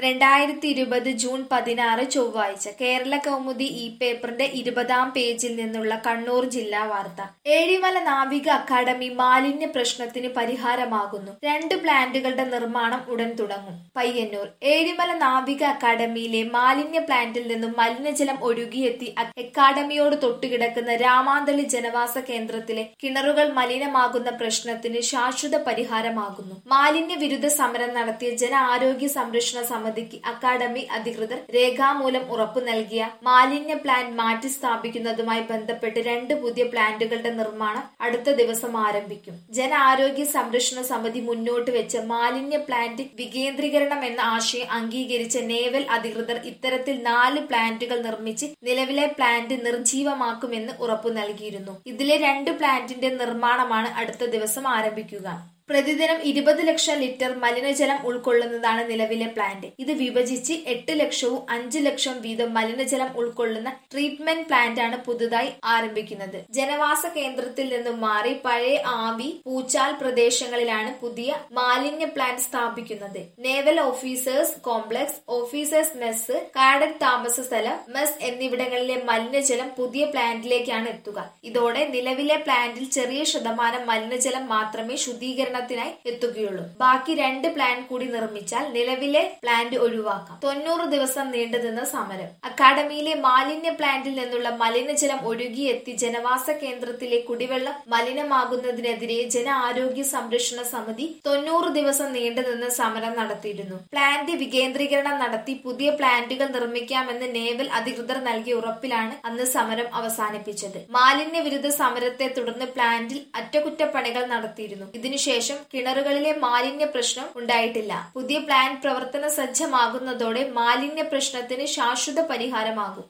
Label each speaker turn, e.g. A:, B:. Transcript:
A: രണ്ടായിരത്തി ഇരുപത് ജൂൺ പതിനാറ് ചൊവ്വാഴ്ച കേരള കൗമുദി ഈ പേപ്പറിന്റെ ഇരുപതാം പേജിൽ നിന്നുള്ള കണ്ണൂർ ജില്ലാ വാർത്ത ഏഴിമല നാവിക അക്കാദമി മാലിന്യ പ്രശ്നത്തിന് പരിഹാരമാകുന്നു രണ്ട് പ്ലാന്റുകളുടെ നിർമ്മാണം ഉടൻ തുടങ്ങും പയ്യന്നൂർ ഏഴിമല നാവിക അക്കാദമിയിലെ മാലിന്യ പ്ലാന്റിൽ നിന്നും മലിനജലം ഒഴുകിയെത്തി അ- അക്കാദമിയോട് തൊട്ടുകിടക്കുന്ന രാമാന്തളി ജനവാസ കേന്ദ്രത്തിലെ കിണറുകൾ മലിനമാകുന്ന പ്രശ്നത്തിന് ശാശ്വത പരിഹാരമാകുന്നു മാലിന്യ വിരുദ്ധ സമരം നടത്തിയ ജന ആരോഗ്യ സംരക്ഷണ സമിതിക്ക് അക്കാദമി അധികൃതർ രേഖാമൂലം ഉറപ്പു നൽകിയ മാലിന്യ പ്ലാന്റ് മാറ്റി സ്ഥാപിക്കുന്നതുമായി ബന്ധപ്പെട്ട് രണ്ട് പുതിയ പ്ലാന്റുകളുടെ നിർമ്മാണം അടുത്ത ദിവസം ആരംഭിക്കും ജന ആരോഗ്യ സംരക്ഷണ സമിതി മുന്നോട്ട് വെച്ച മാലിന്യ പ്ലാന്റ് വികേന്ദ്രീകരണം എന്ന ആശയം അംഗീകരിച്ച നേവൽ അധികൃതർ ഇത്തരത്തിൽ നാല് പ്ലാന്റുകൾ നിർമ്മിച്ച് നിലവിലെ പ്ലാന്റ് നിർജീവമാക്കുമെന്ന് ഉറപ്പു നൽകിയിരുന്നു ഇതിലെ രണ്ട് പ്ലാന്റിന്റെ നിർമ്മാണമാണ് അടുത്ത ദിവസം ആരംഭിക്കുക പ്രതിദിനം ഇരുപത് ലക്ഷം ലിറ്റർ മലിനജലം ഉൾക്കൊള്ളുന്നതാണ് നിലവിലെ പ്ലാന്റ് ഇത് വിഭജിച്ച് എട്ട് ലക്ഷവും അഞ്ച് ലക്ഷം വീതം മലിനജലം ഉൾക്കൊള്ളുന്ന ട്രീറ്റ്മെന്റ് പ്ലാന്റ് ആണ് പുതുതായി ആരംഭിക്കുന്നത് ജനവാസ കേന്ദ്രത്തിൽ നിന്നും മാറി പഴയ ആവി പൂച്ചാൽ പ്രദേശങ്ങളിലാണ് പുതിയ മാലിന്യ പ്ലാന്റ് സ്ഥാപിക്കുന്നത് naval officers complex officers mess cadet താമസ സ്ഥലം മെസ് എന്നിവിടങ്ങളിലെ മലിനജലം പുതിയ പ്ലാന്റിലേക്കാണ് എത്തുക ഇതോടെ നിലവിലെ പ്ലാന്റിൽ ചെറിയ ശതമാനം മലിനജലം മാത്രമേ ശുദ്ധീകരണത്തിനായി എത്തുകയുള്ളൂ ബാക്കി രണ്ട് പ്ലാന്റ് കൂടി നിർമ്മിച്ചാൽ നിലവിലെ പ്ലാന്റ് ഒഴിവാക്കാം തൊണ്ണൂറ് ദിവസം നീണ്ടുനിന്ന സമരം അക്കാദമിയിലെ മാലിന്യ പ്ലാന്റിൽ നിന്നുള്ള മലിനജലം ഒഴുകിയെത്തി ജനവാസ കേന്ദ്രത്തിലെ കുടിവെള്ളം മലിനമാകുന്നതിനെതിരെ ജന ആരോഗ്യ സംരക്ഷണ സമിതി തൊണ്ണൂറ് ദിവസം നീണ്ടുനിന്ന സമരം നടത്തിയിരുന്നു പ്ലാന്റ് വികേന്ദ്രീകരണം നടത്തി പുതിയ പ്ലാന്റുകൾ നിർമ്മിക്കാമെന്ന് നേവൽ അധികൃതർ നൽകിയ ഉറപ്പിലാണ് അന്ന് സമരം അവസാനിപ്പിച്ചത് മാലിന്യ വിരുദ്ധ സമരത്തെ തുടർന്ന് പ്ലാന്റിൽ അറ്റകുറ്റപ്പണികൾ നടത്തിയിരുന്നു ഇതിനുശേഷം കിണറുകളിലെ മാലിന്യ പ്രശ്നം ഉണ്ടായിട്ടില്ല പുതിയ പ്ലാന്റ് പ്രവർത്തന സജ്ജമാകുന്നതോടെ മാലിന്യ പ്രശ്നത്തിന് ശാശ്വത പരിഹാരമാകും